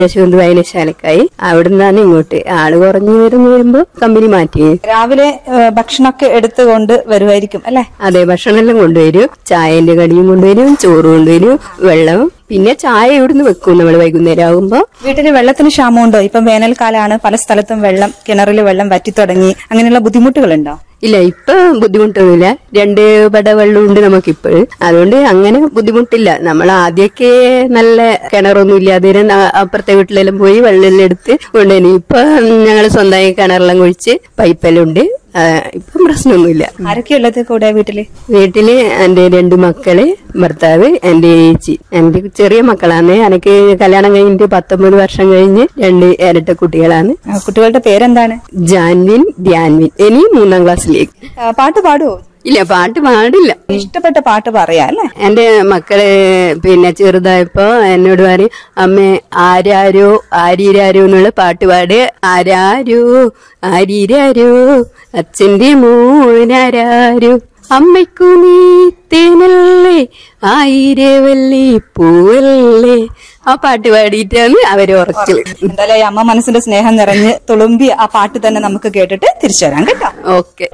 യശവന്ത് വായനശാലക്കായി അവിടുന്നാണ് ഇങ്ങോട്ട് ആള് കുറഞ്ഞു വരുന്ന വരുമ്പോ കമ്പനി മാറ്റി രാവിലെ ഏ, ഭക്ഷണമൊക്കെ എടുത്തുകൊണ്ട് വരുമായിരിക്കും അല്ലെ അതെ ഭക്ഷണമെല്ലാം കൊണ്ടുവരും ചായന്റെ കടിയും കൊണ്ടുവരും ചോറ് കൊണ്ടുവരും വെള്ളം പിന്നെ ചായ ഇവിടുന്ന് വെക്കും നമ്മൾ വൈകുന്നേരം ആകുമ്പോ വീട്ടില് വെള്ളത്തിന് ക്ഷാമമുണ്ടോ ഇപ്പം വേനൽക്കാലാണ് പല സ്ഥലത്തും വെള്ളം കിണറിൽ വെള്ളം വറ്റിത്തുടങ്ങി അങ്ങനെയുള്ള ബുദ്ധിമുട്ടുകളുണ്ടോ ഇല്ല ഇപ്പൊ ബുദ്ധിമുട്ടൊന്നുമില്ല രണ്ട് പട വെള്ളമുണ്ട് നമുക്കിപ്പോൾ അതുകൊണ്ട് അങ്ങനെ ബുദ്ധിമുട്ടില്ല നമ്മൾ ആദ്യമൊക്കെ നല്ല കിണറൊന്നും ഇല്ലാതെ അപ്പുറത്തെ വീട്ടിലെല്ലാം പോയി വെള്ളം എടുത്ത് കൊണ്ടുവന്നു ഇപ്പൊ ഞങ്ങൾ സ്വന്തമായി കിണറെല്ലാം കുഴിച്ച് പൈപ്പെല്ലാം ഉണ്ട് ആ, ഇപ്പം പ്രശ്നമൊന്നുമില്ല ആരൊക്കെയുള്ളത് കൂടെ വീട്ടില് വീട്ടില് എന്റെ രണ്ട് മക്കള് ഭർത്താവ് എന്റെ ചേച്ചി എന്റെ ചെറിയ മക്കളാണ് എനിക്ക് കല്യാണം കഴിഞ്ഞിട്ട് പത്തൊമ്പത് വർഷം കഴിഞ്ഞ് രണ്ട് ഇരട്ട കുട്ടികളാണ് ആ, കുട്ടികളുടെ പേരെന്താണ് ജാൻവിൻ ധ്യാൻവിൻ ഇനി മൂന്നാം ക്ലാസ്സിലേക്ക് ആ, പാട്ട് പാടുവോ ഇല്ല പാട്ട് പാടില്ല ഇഷ്ടപ്പെട്ട പാട്ട് പറയാ അല്ലെ എന്റെ മക്കള് പിന്നെ ചെറുതായപ്പോ എന്നോട് പറയും അമ്മേ ആരാരോ ആരീരാരോ എന്നുള്ള പാട്ട് പാട് ആരാരോ ആരീരാരോ അച്ഛന്റെ മോനാരാരോ അമ്മയ്ക്കു നീ തേനല്ലേ ആയിരവല്ലി പൂവല്ലേ ആ പാട്ട് പാടിയിട്ടാണ് അവര് ഉറക്കല് എന്തായാലും ഈ അമ്മ മനസ്സിന്റെ സ്നേഹം നിറഞ്ഞ് തുളുമ്പി ആ പാട്ട് തന്നെ നമുക്ക് കേട്ടിട്ട് തിരിച്ചു വരാം കേട്ടോ ഓക്കെ